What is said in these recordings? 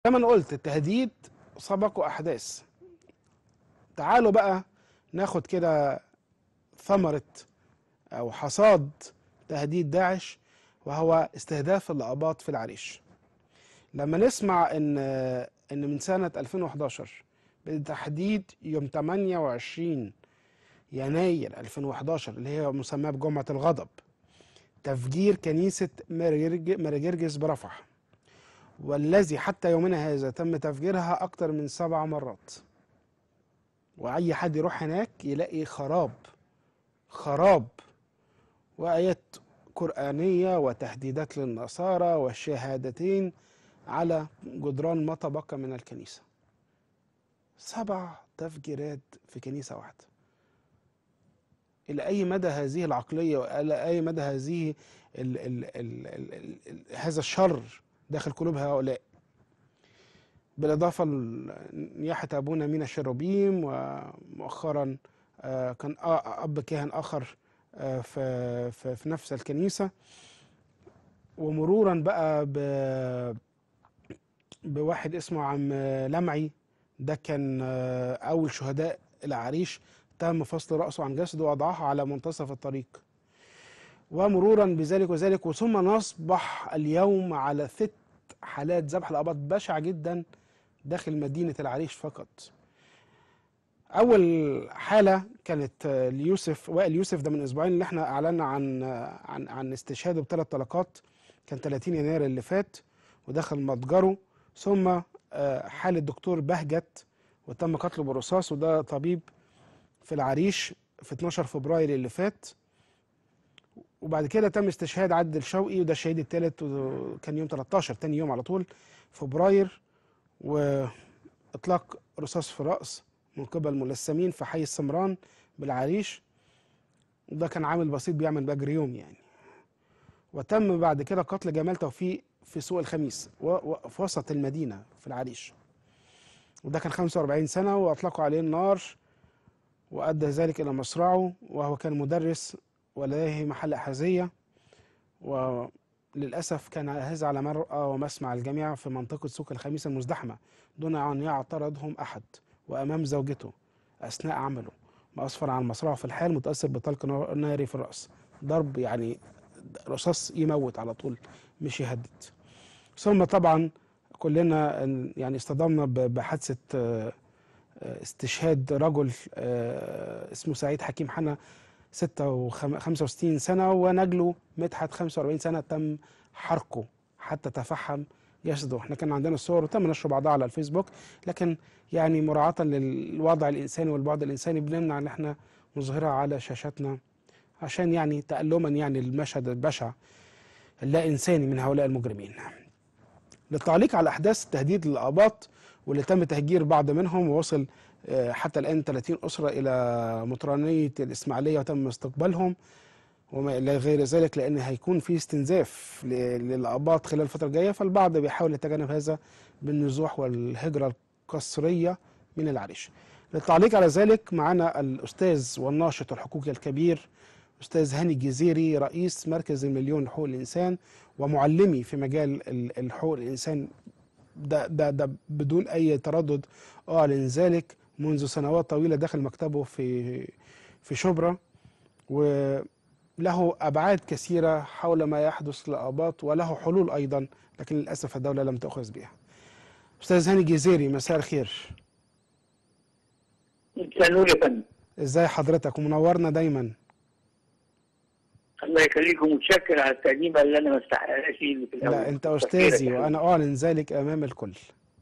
زي ما انا قلت التهديد سبقه احداث تعالوا بقى ناخد كده ثمرة او حصاد تهديد داعش وهو استهداف الاباط في العريش لما نسمع ان ان من سنة 2011 بالتحديد يوم 28 يناير 2011 اللي هي مسماه بجمعة الغضب تفجير كنيسة مارجرجس برفح والذي حتى يومنا هذا تم تفجيرها أكتر من سبع مرات وأي حد يروح هناك يلاقي خراب خراب وآيات قرآنية وتهديدات للنصارى والشهادتين على جدران ما تبقى من الكنيسة سبع تفجيرات في كنيسة واحدة إلى أي مدى هذه العقلية وإلى أي مدى هذه ال ال ال ال ال هذا الشر داخل قلوب هؤلاء بالإضافة لنياحة أبونا مينا الشربيم ومؤخرا كان أب كاهن آخر في, في, في نفس الكنيسة ومرورا بقى ب بواحد اسمه عم لمعي ده كان أول شهداء العريش تم فصل رأسه عن جسده ووضعها على منتصف الطريق ومرورا بذلك وذلك ثم نصبح اليوم على ست حالات ذبح الاباط بشعه جدا داخل مدينه العريش فقط. اول حاله كانت ليوسف وائل يوسف ده من اسبوعين اللي احنا اعلنا عن عن عن استشهاده بثلاث طلقات كان 30 يناير اللي فات ودخل متجره ثم حاله دكتور بهجت وتم قتله بالرصاص وده طبيب في العريش في 12 فبراير اللي فات وبعد كده تم استشهاد عادل شوقي وده الشهيد الثالث وكان يوم 13 تاني يوم على طول فبراير واطلاق رصاص في الراس من قبل ملثمين في حي السمران بالعريش وده كان عامل بسيط بيعمل بجر يوم يعني وتم بعد كده قتل جمال توفيق في سوق الخميس وفي وسط المدينه في العريش وده كان 45 سنه واطلقوا عليه النار وادى ذلك الى مصرعه وهو كان مدرس ولديه محل أحذية وللأسف كان هذا على مرأى ومسمع الجميع في منطقة سوق الخميس المزدحمة دون أن يعترضهم أحد وأمام زوجته أثناء عمله ما أسفر عن مصرعه في الحال متأثر بطلق ناري في الرأس ضرب يعني رصاص يموت على طول مش يهدد ثم طبعا كلنا يعني اصطدمنا بحادثة استشهاد رجل اسمه سعيد حكيم حنا 65 سنة ونجله مدحت 45 سنة تم حرقه حتى تفحم جسده احنا كان عندنا الصور وتم نشر بعضها على الفيسبوك لكن يعني مراعاة للوضع الإنساني والبعد الإنساني بنمنع ان احنا نظهرها على شاشاتنا عشان يعني تألما يعني المشهد البشع اللا إنساني من هؤلاء المجرمين للتعليق على أحداث تهديد للآباط واللي تم تهجير بعض منهم ووصل حتى الآن 30 أسرة إلى مطرانية الإسماعيلية وتم استقبالهم وما إلى غير ذلك لأن هيكون في استنزاف للآباط خلال الفترة الجاية فالبعض بيحاول يتجنب هذا بالنزوح والهجرة القسرية من العريش للتعليق على ذلك معنا الأستاذ والناشط الحقوقي الكبير أستاذ هاني الجزيري رئيس مركز المليون لحقوق الإنسان ومعلمي في مجال الحقوق الإنسان ده, ده, ده بدون أي تردد أعلن ذلك منذ سنوات طويلة داخل مكتبه في في شبرا وله أبعاد كثيرة حول ما يحدث للآباط وله حلول أيضا لكن للأسف الدولة لم تأخذ بها أستاذ هاني جزيري مساء الخير مساء النور يا فندم ازاي حضرتك ومنورنا دايما الله يخليك ومتشكر على التقديمه اللي انا ما استحقهاش في الاول لا انت استاذي وانا اعلن ذلك امام الكل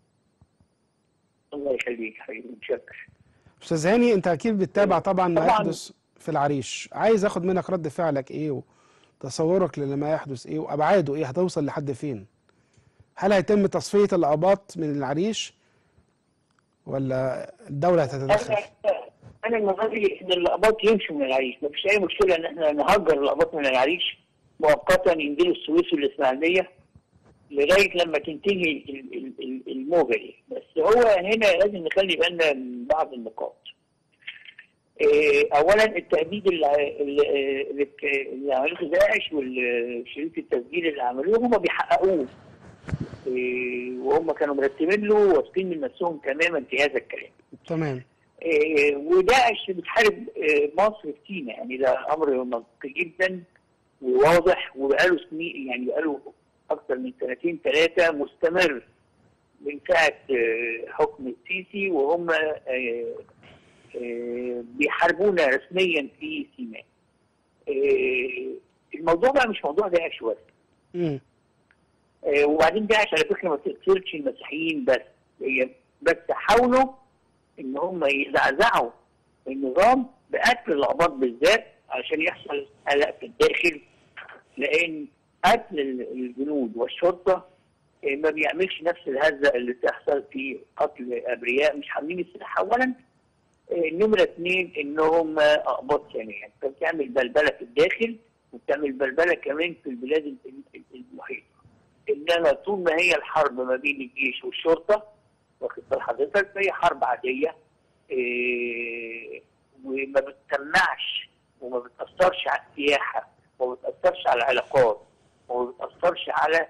الله يخليك حبيبي متشكر استاذ هاني انت اكيد بتتابع طبعا ما يحدث في العريش عايز اخد منك رد فعلك ايه وتصورك لما يحدث ايه وابعاده ايه هتوصل لحد فين هل هيتم تصفيه الاباط من العريش ولا الدوله هتتدخل انا من رايي ان الاباط يمشوا من العريش ما فيش اي مشكله ان احنا نهجر الاباط من العريش مؤقتا ينزلوا السويس والاسماعيليه لغايه لما تنتهي الموجه دي بس هو هنا لازم نخلي بالنا من بعض النقاط اولا التهديد اللي اللي عملوه داعش والشريك التسجيل اللي عملوه هم بيحققوه إيه، وهم كانوا مرتبين له واثقين من نفسهم تماما في هذا الكلام تمام إيه، وداعش بتحارب إيه، مصر في سيناء يعني ده امر منطقي جدا وواضح وبقاله سنين يعني بقاله اكثر من سنتين ثلاثه مستمر من ساعه إيه، حكم السيسي وهم إيه، إيه، بيحاربونا رسميا في سيناء. إيه، الموضوع بقى مش موضوع داعش بس مم. آه، وبعدين داعش على فكره ما تقتلش المسيحيين بس هي بس حاولوا ان هم يزعزعوا النظام بقتل العباط بالذات علشان يحصل قلق في الداخل لان قتل ال- الجنود والشرطه آه، ما بيعملش نفس الهزه اللي بتحصل في قتل ابرياء مش حاملين السلاح اولا آه، نمره اثنين انهم اقباط ثانيا فبتعمل بلبله في الداخل وبتعمل بلبله كمان في البلاد ال- ال- المحيطه انما طول ما هي الحرب ما بين الجيش والشرطه واخد بال حضرتك فهي حرب عاديه إيه وما بتسمعش وما بتاثرش على السياحه وما بتاثرش على العلاقات وما بتاثرش على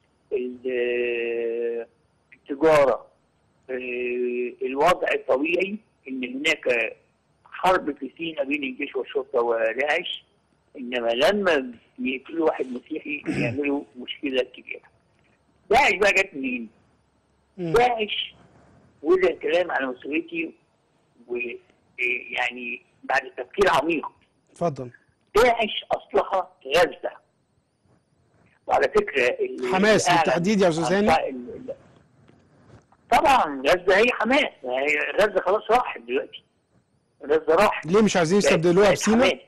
ال- التجاره إيه الوضع الطبيعي ان هناك حرب في سيناء بين الجيش والشرطه وداعش انما لما يقتلوا واحد مسيحي يعملوا مشكله كبيره. داعش بقى جت منين؟ مم. داعش وده الكلام على مسؤوليتي ويعني بعد تفكير عميق اتفضل داعش اصلها غزه وعلى فكره ال- حماس الأعلى بالتحديد يا استاذ عن- هاني ال- ال- طبعا غزه هي حماس هي غزه خلاص راحت دلوقتي غزه راحت ليه مش عايزين يستبدلوها بقت بسينا حماس.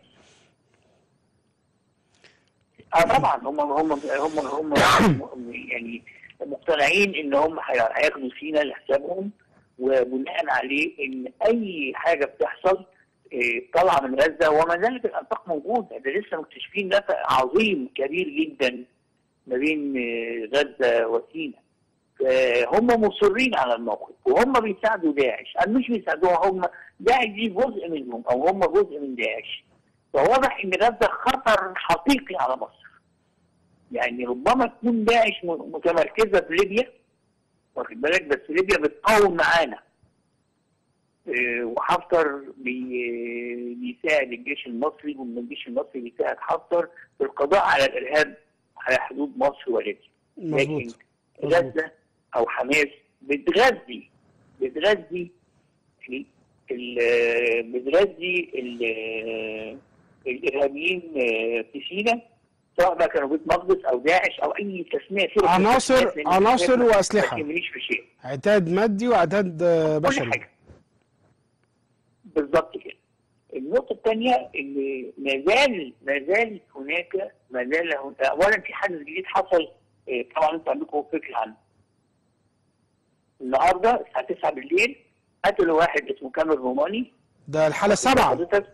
اه طبعا هم هم هم هم يعني مقتنعين ان هم هي- هياخدوا سينا لحسابهم وبناء عليه ان اي حاجه بتحصل إيه، طالعه من غزه وما زالت الانفاق موجوده ده لسه مكتشفين نفق عظيم كبير جدا ما بين إيه، غزه وسينا فهم مصرين على الموقف وهم بيساعدوا داعش أم مش بيساعدوها هم داعش دي جزء منهم او هم جزء من داعش فواضح ان غزه خطر حقيقي على مصر يعني ربما تكون داعش م- متمركزه في ليبيا واخد بالك بس ليبيا بتقاوم معانا إيه، وحفتر بي- بيساعد الجيش المصري وان الجيش المصري بيساعد حفتر في القضاء على الارهاب على حدود مصر وليبيا لكن مظبوط مظبوط. غزه او حماس بتغذي بتغذي ال- ال- بتغذي ال- الارهابيين في سيناء سواء بقى كانوا بيت مقدس او داعش او اي تسميه فرقة عناصر تسميات، لأن عناصر التسميات ما واسلحه تهمنيش في شيء عتاد مادي وعتاد آه، كل بشري حاجه بالظبط كده النقطة الثانية إن ما زال ما زال هناك ما زال هن- أولا في حدث جديد حصل إيه، طبعا أنتوا عندكم فكرة عنه. النهارده الساعة 9 بالليل قتلوا واحد اسمه كامل روماني ده الحاله السابعه حضرتك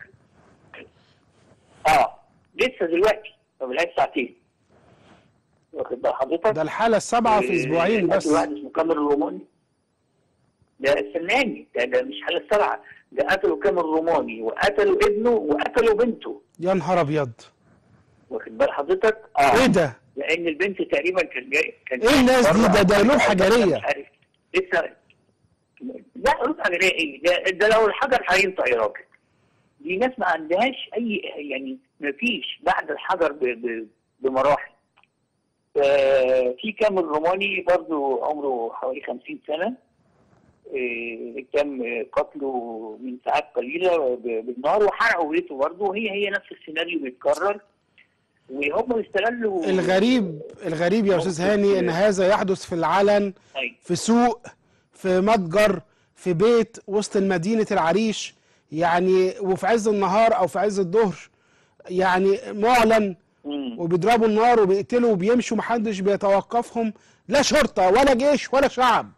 اه لسه دلوقتي ما بلهاش ساعتين واخد بال حضرتك ده الحاله السابعه في إيه، اسبوعين بس قتلوا واحد اسمه كامل روماني ده فناني ده, ده مش حالة سبعة ده قتلوا كامل روماني وقتلوا ابنه وقتلوا بنته يا نهار ابيض واخد بال حضرتك اه ايه ده لان البنت تقريبا كان جاي كان إيه الناس دي؟ بره ده- ده أو لوحة حاجة، جارية. مش عارف لسه لا لوحة جارية ايه ده, ده لو الحجر هينطق يا راجل دي ناس ما عندهاش اي يعني ما فيش بعد الحجر ب... ب... بمراحل آه، في كامل روماني برضو عمره حوالي 50 سنة آه، تم قتله من ساعات قليلة ب- بالنار وحرقوا بيته برضه وهي هي نفس السيناريو بيتكرر وهم بيستغلوا الغريب الغريب يا استاذ هاني ان هذا يحدث في العلن أيوة. في سوق في متجر في بيت وسط مدينه العريش يعني وفي عز النهار او في عز الظهر يعني معلن مم. وبيضربوا النار وبيقتلوا وبيمشوا محدش بيتوقفهم لا شرطه ولا جيش ولا شعب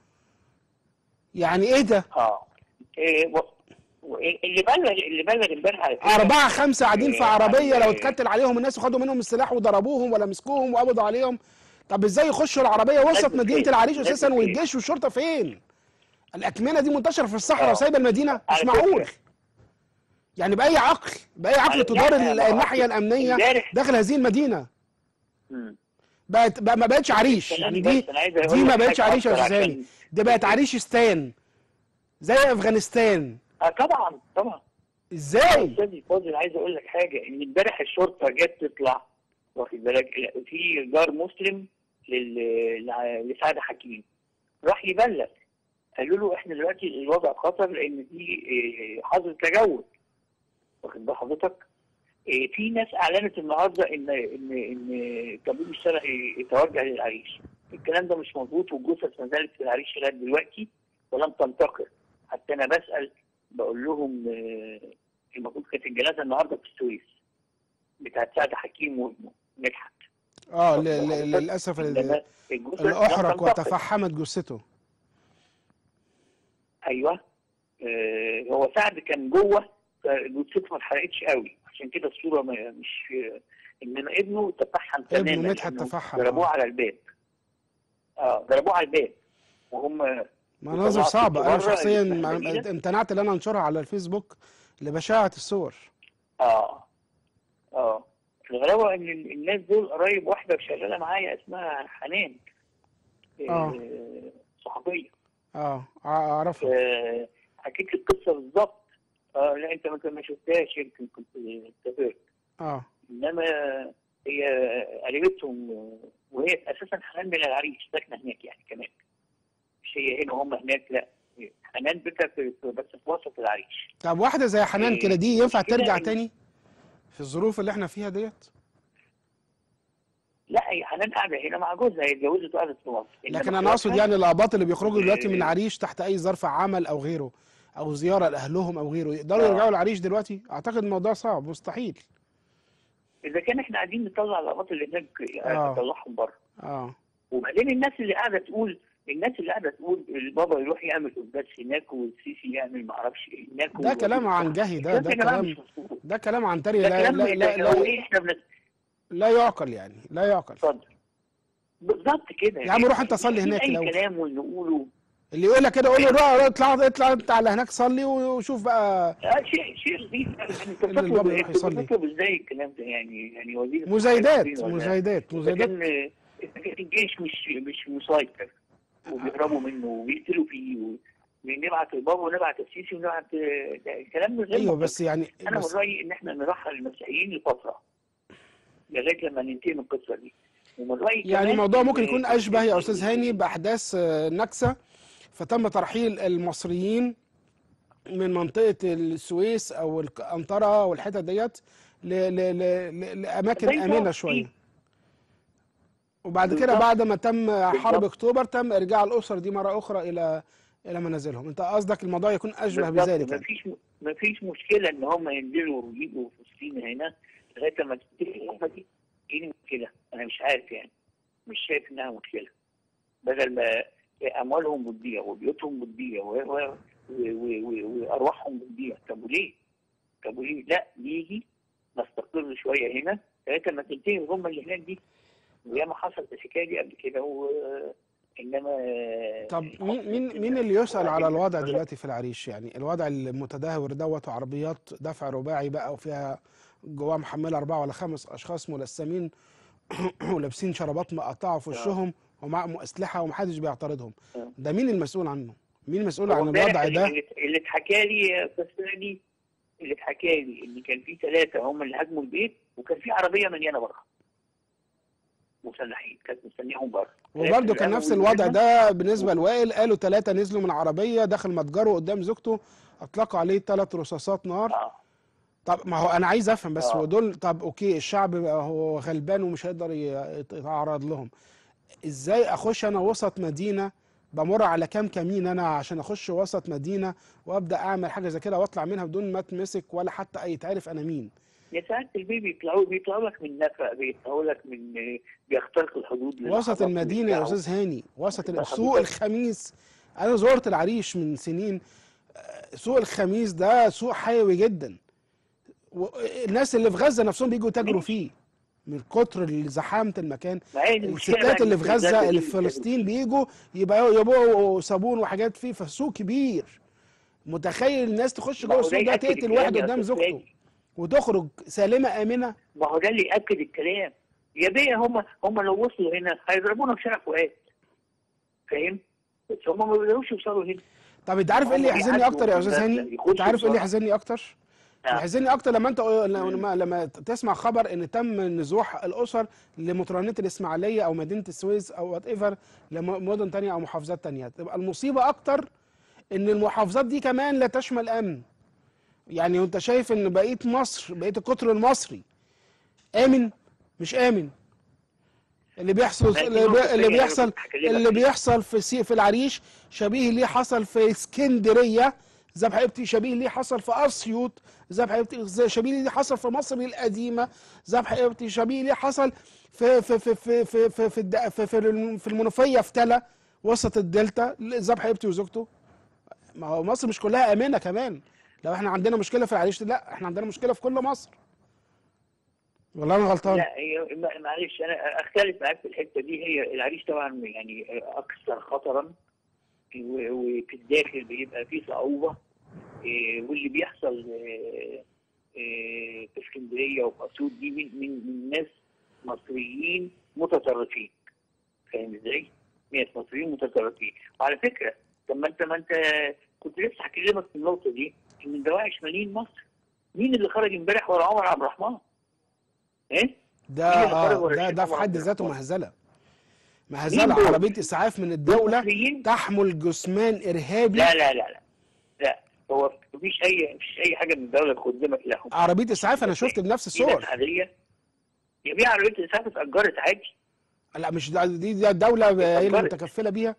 يعني ايه ده اه إيه و... و- اللي بلغ اللي بلغ امبارح على فكرة- أربعة خمسة قاعدين في إيه، عربية لو يعني- اتكتل عليهم الناس وخدوا منهم السلاح وضربوهم ولا مسكوهم وقبضوا عليهم طب ازاي يخشوا العربية وسط لازم مدينة فين؟ العريش لازم أساسا فين؟ والجيش والشرطة فين؟ الأكمنة دي منتشرة في الصحراء آه. وسايبة المدينة مش على معقول فكرة. يعني بأي عقل بأي عقل على- تدار لا، ال- ما هو الناحية الأمنية امبارح- داخل هذه المدينة مم. بقت بقى ما بقتش عريش كلام يعني بس دي أنا عايز أقول دي ما لك بقتش حاجة عريش يا أكتر استاذ هاني عشان- دي بقت عريشستان زي افغانستان اه طبعا طبعا ازاي استاذ فاضل عايز اقول لك حاجه ان امبارح الشرطه جت تطلع واخد بالك في جار مسلم لل- لع- لسعد حكيم راح يبلغ قالوا له احنا دلوقتي الوضع خطر لان في آه، حظر تجول واخد بال حضرتك آه، في ناس اعلنت النهارده ان ان ان طبيب الشرعي يتوجه للعريش الكلام ده مش مظبوط والجثث ما زالت في العريش لغايه دلوقتي ولم تنتقل حتى انا بسال بقول لهم آه، المفروض كانت الجنازه النهارده في السويس بتاعت سعد حكيم وابنه مدحت اه ل- ل- للاسف ال- إنما الجثث لم الاحرق تنتقل. وتفحمت جثته ايوه آه هو سعد كان جوه جثته ما اتحرقتش قوي عشان كده الصوره ما مش انما ابنه تفحم تماما ابنه مدحت لأنه تفحم، ضربوه آه. على الباب اه ضربوه على الباب وهم مناظر طلعت صعبه انا بره شخصيا الإسماعيلية. مع- امتنعت ان انا انشرها على الفيسبوك لبشاعه الصور اه اه الغرابه ان ال- الناس دول قرايب واحده شغاله معايا اسمها حنان آه. صحفيه اه ع- اعرفها آه، حكيت لي القصه بالظبط اه لا انت ما ما شفتهاش يمكن كنت سافرت اه انما هي قريبتهم وهي اساسا حنان من العريش ساكنه هناك يعني كمان مش هي هنا وهم هناك لا حنان بيتها في في- بس في وسط العريش طب واحده زي حنان إيه، كده دي ينفع المشكلة ترجع إن- تاني في الظروف اللي احنا فيها ديت لا هي حنان قاعده هنا مع جوزها هي اتجوزت وقعدت في مصر إنما لكن انا اقصد اخواتها- يعني الاباط اللي بيخرجوا دلوقتي من إيه. العريش تحت اي ظرف عمل او غيره او زياره لاهلهم او غيره يقدروا آه. يرجعوا العريش دلوقتي اعتقد الموضوع صعب مستحيل اذا كان احنا قاعدين نطلع الاباط اللي هناك آه. نطلعهم بره اه وبعدين الناس اللي قاعده تقول الناس اللي قاعده تقول البابا يروح يعمل قداس هناك والسيسي يعمل ما اعرفش ايه هناك ده كلام عن جهي ده ده يا جماعة كلام مش مظبوط. ده كلام عن تري ده لا كلام لا لا, لا لا, ايه احنا بنت- لا يعقل يعني لا يعقل اتفضل بالظبط كده يا عم روح انت صلي هناك اي لو- كلام ونقوله اللي يقول لك كده قول له روح روح اطلع اطلع انت على هناك صلي وشوف بقى آه شيء شيء غريب يعني انت اللي البابا بتطلب يروح انت يصلي. بتطلب ازاي الكلام ده يعني يعني وزير مزايدات الخارجية ولا- مزايدات إذا مزايدات كان إذا كان الجيش مش مش مسيطر وبيهربوا منه وبيقتلوا فيه و- ونبعت البابا ونبعت السيسي ونبعت ده كلام من غير ايوه منطق. بس يعني انا من بس رايي ان احنا نرحل المسيحيين لفتره لغايه لما ننتهي من القصه دي ومن رايي يعني كمان الموضوع ممكن إن- يكون اشبه يا استاذ هاني باحداث آه، نكسه فتم ترحيل المصريين من منطقه السويس او القنطره والحتت ديت ل- ل- ل- ل- لاماكن زي امنه ما شويه في- وبعد كده بالظبط. بعد ما تم حرب بالظبط. اكتوبر تم ارجاع الاسر دي مره اخرى الى الى منازلهم انت قصدك الموضوع يكون اشبه بالظبط. بذلك يعني. مفيش مفيش مشكله ان هم ينزلوا ويجوا فلسطين هنا لغايه لما تنتهي الأزمة دي ايه المشكله؟ انا مش عارف يعني مش شايف انها مشكله بدل ما اموالهم بتضيع وبيوتهم بتضيع و- و- و- و- و- وارواحهم بتضيع طب وليه؟ طب وليه؟ لا نيجي نستقر شويه هنا لغايه لما تنتهي الغمه اللي هناك دي وياما حصلت الحكايه دي قبل كده و... انما طب مين مين مين اللي يسأل على الوضع دلوقتي في العريش يعني الوضع المتدهور دوت وعربيات دفع رباعي بقى وفيها جواها محمله اربعه ولا خمس اشخاص ملثمين ولابسين شرابات مقطعه في وشهم ومعهم اسلحه ومحدش بيعترضهم آه. ده مين المسؤول عنه؟ مين المسؤول هو عن امبارح الوضع ده؟ اللي اللي اتحكى لي يا استاذ سامي اللي اتحكى لي ان كان في ثلاثه هم اللي هاجموا البيت وكان في عربيه مليانه بره مسلحين كانت مستنياهم بره وبرده كان نفس الوضع ده بالنسبه لوائل قالوا ثلاثه نزلوا من عربيه داخل متجره قدام زوجته اطلقوا عليه ثلاث رصاصات نار اه طب ما هو انا عايز افهم بس آه. هو دول طب اوكي الشعب بقى هو غلبان ومش هيقدر ي- يتعرض لهم ازاي اخش انا وسط مدينه بمر على كام كمين انا عشان اخش وسط مدينه وابدا اعمل حاجه زي كده واطلع منها بدون ما اتمسك ولا حتى اي يتعرف انا مين يا ساعات البيبي بيطلعوا بيطلعوا لك من نفق بيطلعوا لك من بيخترق الحدود وسط للحظات المدينه يا بتاعه. استاذ هاني وسط ال- ده سوق حضرتك. الخميس انا زرت العريش من سنين آه، سوق الخميس ده سوق حيوي جدا و- الناس اللي في غزه نفسهم بيجوا يتاجروا ماشي. فيه من كتر زحامه المكان ما هي المشكلة الستات بقى اللي إن في غزه الستات اللي في فلسطين بيجوا يبقى يبيعوا صابون وحاجات فيه فسوق كبير متخيل الناس تخش ما جوه هو السوق ده يأكد تقتل الكلام واحد يا قدام أستاذ زوجته فادي. وتخرج سالمه امنه ما هو ده اللي ياكد الكلام يا بيه هم هم لو وصلوا هنا هيضربونا في شارع فؤاد فاهم؟ بس هم ما بيقدروش يوصلوا هنا طب انت عارف ايه اللي هم يحزنني بيعدوا اكتر يا استاذ بس هاني يخشوا انت عارف ايه اللي بسرعة. يحزنني اكتر نعم. يحزنني اكتر لما انت لما, لما تسمع خبر ان تم نزوح الاسر لمطرانيه الاسماعيليه او مدينه السويس او وات ايفر لمدن تانية او محافظات تانية تبقى المصيبه اكتر ان المحافظات دي كمان لا تشمل امن يعني انت شايف ان بقيه مصر بقيه القطر المصري امن مش امن اللي بيحصل ما هي دي اللي, نقطة بي... اللي تانية أنا بيحصل كنت هكلمك اللي فيها. بيحصل في سي... في العريش شبيه ليه حصل في اسكندريه زي ما حبيبتي شبيه ليه حصل في اسيوط زي ما حبيبتي زي شبيه ليه حصل في مصر القديمه زي ما حبيبتي شبيه ليه حصل في في في في في في في, الد... في, في, الم- في المنوفيه في تلا وسط الدلتا زي ما حبيبتي وزوجته ما هو مصر مش كلها امنه كمان لو احنا عندنا مشكله في العريش لا احنا عندنا مشكله في كل مصر والله انا غلطان لا هي- ما- معلش انا اختلف معاك في الحته دي هي العريش طبعا يعني اكثر خطرا و- وفي الداخل بيبقى فيه صعوبه إيه، واللي بيحصل إيه، إيه، في اسكندريه وفي اسيوط دي من من من ناس مصريين متطرفين فاهم ازاي؟ ناس مصريين متطرفين وعلى فكره طب ما انت ما انت كنت لسه هكلمك في النقطه دي ان الدواعش مالين مصر مين اللي خرج امبارح ورا عمر عبد الرحمن؟ ايه؟ ده مين اللي خرج اه ورا ده الشيخ ده في عمر حد عبد ذاته الرحمن؟ مهزله مين مهزله دول؟ عربيه اسعاف من الدوله مصريين؟ تحمل جثمان ارهابي لا لا لا لا لا هو مفيش اي مفيش اي حاجه من الدوله تقدمك لهم عربيه اسعاف انا شفت بنفس في ناس الصور عاديه يبيع عربيه الاسعاف اتاجرت عادي لا مش ده دي دي الدوله هي اللي اتأجرت. متكفله بيها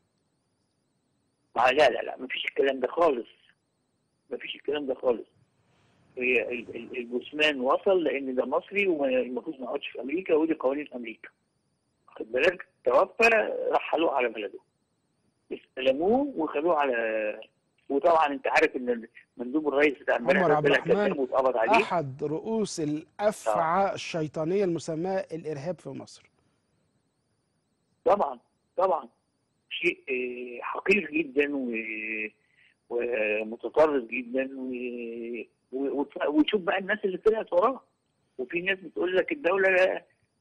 ما لا لا لا مفيش الكلام ده خالص مفيش الكلام ده خالص هي ال- ال- الجثمان وصل لان ده مصري والمفروض ما يقعدش في امريكا ودي قوانين امريكا واخد بالك توفى رحلوه على بلده استلموه وخدوه على وطبعا انت عارف ان مندوب الرئيس بتاع امبارح عمر ده عبد طلع الرحمن كذاب واتقبض عليه احد رؤوس الافعى الشيطانيه المسماه الارهاب في مصر طبعا طبعا شيء آه، حقير جدا و ومتطرف جدا و... و... وت- وتشوف بقى الناس اللي طلعت وراه وفي ناس بتقول لك الدولة آه،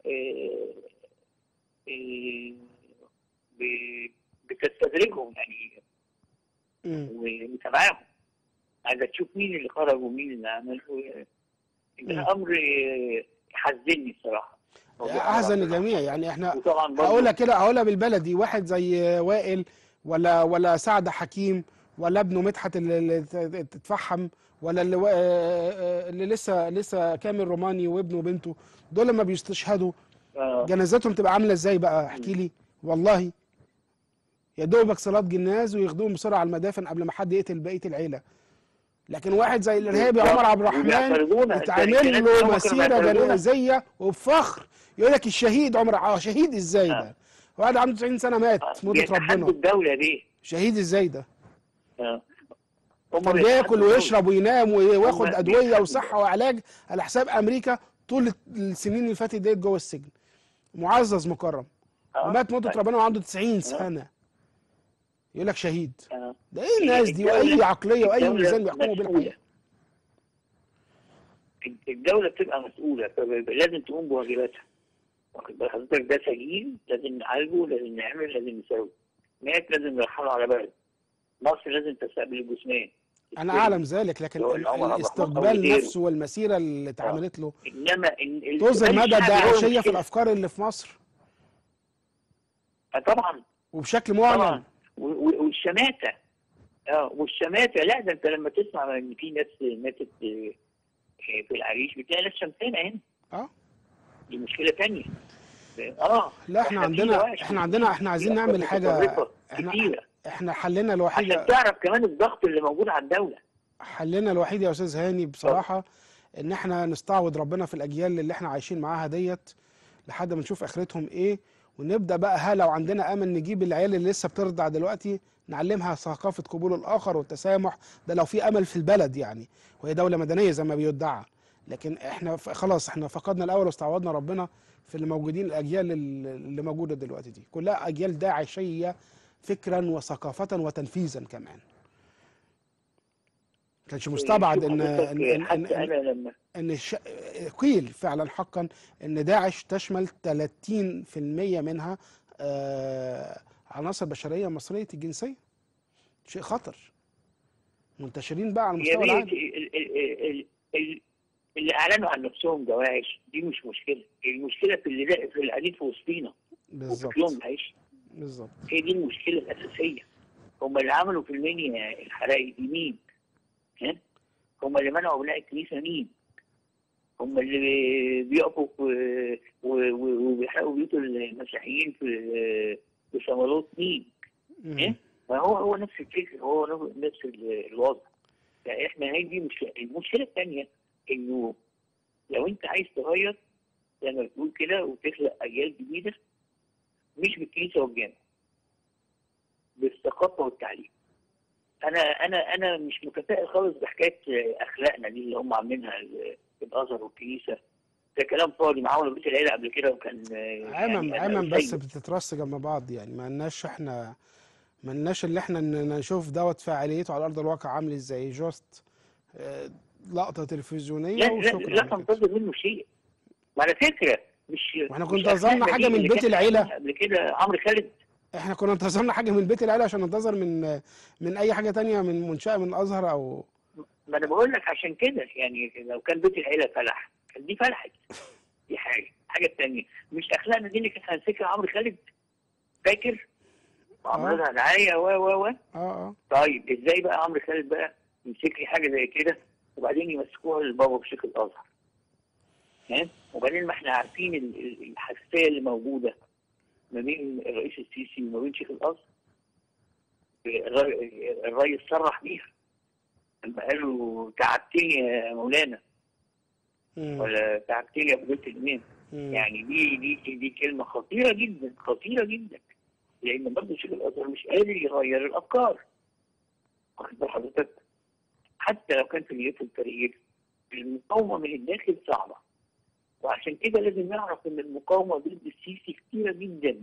آه، ب- بتستدرجهم يعني مم. ومتابعاهم عايزة تشوف مين اللي خرج ومين اللي عمل و- مم. ده أمر آه، يحزنني الصراحة موضوع احزن عمر الجميع يعني احنا وطبعا برضه هقولها كده هقولها بالبلدي واحد زي وائل ولا ولا سعد حكيم ولا ابنه مدحت اللي اللي تتفحم ولا اللي, وا- اللي لسه لسه كامل روماني وابنه وبنته دول لما بيستشهدوا آه، جنازتهم تبقى عامله ازاي بقى احكي لي والله يا دوبك صلاه جناز وياخدوهم بسرعه على المدافن قبل ما حد يقتل بقيه العيله لكن واحد زي الارهابي بالظبط. عمر عبد الرحمن وبيعترضونا. يتعمل الكلام ده له هم كانوا مسيره بيعترضونا. جنازيه وبفخر يقول لك الشهيد عمر اه شهيد ازاي ده؟ آه. واحد عنده 90 سنه مات موتة بيتحدوا ربنا الدولة دي شهيد ازاي ده؟ آه. هم كان بيتحدوا بياكل الدولة. ويشرب وينام وياخد هم ادويه بيتحدوا وصحه وعلاج على حساب امريكا طول السنين اللي فاتت ديت جوه السجن معزز مكرم آه. ومات موتة ربنا وعنده 90 سنه يقول لك شهيد آه. ده ايه الناس دي واي الدولة- عقليه واي الدولة ميزان بيحكموا بيه مسؤولة. الحقيقه الدولة بتبقى مسؤولة فلازم تقوم بواجباتها واخد بال حضرتك ده سجين لازم نعالجه لازم نعمل لازم نسوي مات لازم نرحله على بلد مصر لازم تستقبل الجثمان انا اعلم ذلك لكن هو ال- عمر عبد الرحمن أو الاستقبال غيره. نفسه والمسيره اللي اتعملت له انما ال- ال- تظهر السؤال مدى الشعبي هو الداعشيه في المشكلة. الافكار اللي في مصر آه، طبعا وبشكل معلن طبعا و- و- والشماتة اه والشماتة لا ده انت لما تسمع ان في ناس ماتت آه، في العريش بتلاقي ناس شمتانة هنا اه دي مشكلة تانية اه لا احنا في عندنا دواعش احنا عندنا احنا عايزين في نعمل أفكار حاجه متطرفة احنا كتيرة احنا حلنا الوحيد عشان تعرف كمان الضغط اللي موجود على الدولة حلنا الوحيد يا استاذ هاني بصراحه ان احنا نستعوض ربنا في الاجيال اللي احنا عايشين معاها ديت لحد ما نشوف اخرتهم ايه ونبدا بقى ها لو عندنا امل نجيب العيال اللي لسه بترضع دلوقتي نعلمها ثقافه قبول الاخر والتسامح ده لو في امل في البلد يعني وهي دوله مدنيه زي ما بيدعى لكن احنا ف- خلاص احنا فقدنا الاول واستعوضنا ربنا في اللي موجودين الاجيال اللي اللي موجوده دلوقتي دي كلها اجيال داعشيه فكرا وثقافه وتنفيذا كمان كانش مستبعد شوف ان حضرتك، ان ان, إن, حتى إن, انا لما إن الش... قيل فعلا حقا ان داعش تشمل 30% منها آه عناصر بشريه مصريه الجنسيه شيء خطر منتشرين بقى على يا مستوى ريت العالم ال- ال- ال- ال- اللي اعلنوا عن نفسهم دواعش دي مش مشكله المشكله في اللي لا- في اللي قاعدين في وسطينا بالظبط وفكرهم العيش بالظبط هي دي المشكله الاساسيه هم اللي عملوا في المنيا الحرائق دي مين؟ ها؟ هم اللي منعوا بناء الكنيسه مين؟ هم اللي بيقفوا في- و- و- وبيحرقوا بيوت المسيحيين في في صمالوت مين؟ مم. إيه؟ ما هو هو نفس الفكر هو نفس ال- الوضع فاحنا هي دي مشكله المشكله الثانيه انه لو انت عايز تغير زي ما بتقول كده وتخلق اجيال جديده مش بالكنيسه والجامع بالثقافه والتعليم انا انا انا مش متفائل خالص بحكايه اخلاقنا دي اللي هم عاملينها ال- الازهر والكنيسه ده كلام فاضي معاهم بيت العيله قبل كده وكان عمم أنا عمم بس سيد. بتترص جنب بعض يعني ما لناش احنا ما لناش اللي احنا ن- نشوف دوت فاعاليته على ارض الواقع عامل ازاي جوست آه، لقطه تلفزيونيه لا لا وشكرا لا على كده. تنتظر منه شيء وعلى فكره مش واحنا مش كنا انتظرنا أخلاقنا حاجة دي من اللي بيت كان العيلة. قبل كده عمرو خالد احنا كنا انتظرنا حاجه من بيت العيله عشان ننتظر من من اي حاجه تانية من منشاه من الازهر او ما انا بقول لك عشان كده يعني لو كان بيت العيله فلح كان دي فلحت دي حاجه الحاجه الثانيه مش اخلاقنا دي اللي كانت هنسكها عمرو خالد فاكر وعملوا لها دعايه و و و اه اه طيب ازاي بقى عمرو خالد بقى يمسك لي حاجه زي كده وبعدين يمسكوها للبابا بشيخ الازهر ها وبعدين ما احنا عارفين ال- ال- الحساسيه اللي موجوده ما بين الرئيس السيسي وما بين شيخ الازهر الر- الرئيس صرح بيها لما قالوا تعبتني يا مولانا مم. ولا تعبتني يا فضيله الامام مم. يعني دي دي دي كلمه خطيره جدا خطيره جدا لان برضه شيخ الازهر مش قادر يغير الافكار واخد بال حضرتك حتى لو كان في نيته التغيير المقاومه من الداخل صعبه وعشان كده لازم نعرف ان المقاومه ضد السيسي كتيره جدا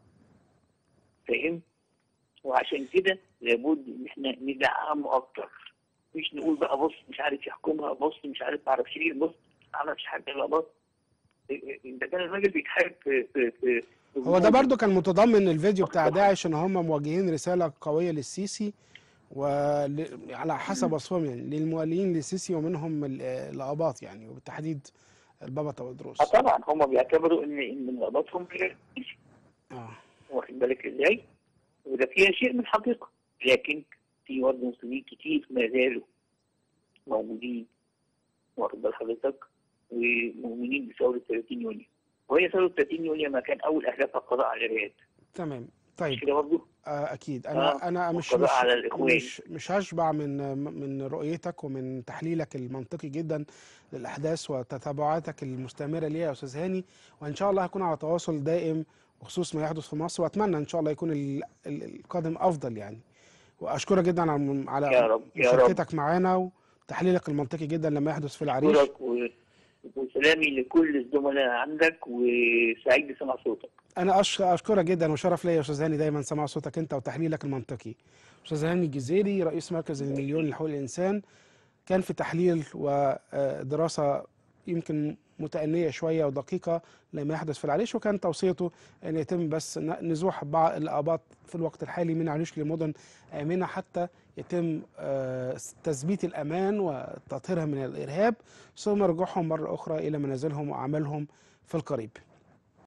فاهم وعشان كده لابد ان احنا ندعمه اكتر مش نقول بقى بص مش عارف يحكمها بص مش عارف ما اعرفش ايه بص ما عملش حاجه لا بص ده كان الراجل بيتحارب في في في في هو ده برضو كان متضمن الفيديو بتاع داعش ان هم موجهين رساله قويه للسيسي وعلى حسب وصفهم يعني للموالين للسيسي ومنهم ال- الاباط يعني وبالتحديد البابا اه تودروس طبعا هم بيعتبروا ان ان مرابطهم اه واخد بالك ازاي؟ وده فيها شيء من الحقيقه لكن في برضه مسلمين كتير ما زالوا موجودين واخد بال حضرتك ومؤمنين بثوره 30 يونيو وهي ثوره 30 يونيو ما كان اول اهدافها القضاء على الارهاب تمام مش طيب كده برضه؟ آه اكيد انا آه، انا مش والقضاء مش على الإخوان. مش مش هشبع من من رؤيتك ومن تحليلك المنطقي جدا للاحداث وتتابعاتك المستمره ليها يا استاذ هاني وان شاء الله هكون على تواصل دائم بخصوص ما يحدث في مصر واتمنى ان شاء الله يكون ال- ال- القادم افضل يعني واشكرك جدا على الم- على يا رب يا رب مشاركتك معانا وتحليلك المنطقي جدا لما يحدث في العريش أشكرك و... وسلامي لكل الزملاء عندك وسعيد بسمع صوتك انا أش- اشكرك جدا وشرف ليا يا استاذ هاني دايما سماع صوتك انت وتحليلك المنطقي استاذ هاني الجزيري رئيس مركز المليون لحقوق الانسان كان في تحليل ودراسه يمكن متأنية شوية ودقيقة لما يحدث في العريش وكان توصيته أن يتم بس ن- نزوح بعض الآباط في الوقت الحالي من عريش لمدن آمنة حتى يتم آه، تثبيت الأمان وتطهيرها من الإرهاب ثم رجوعهم مرة أخرى إلى منازلهم وأعمالهم في القريب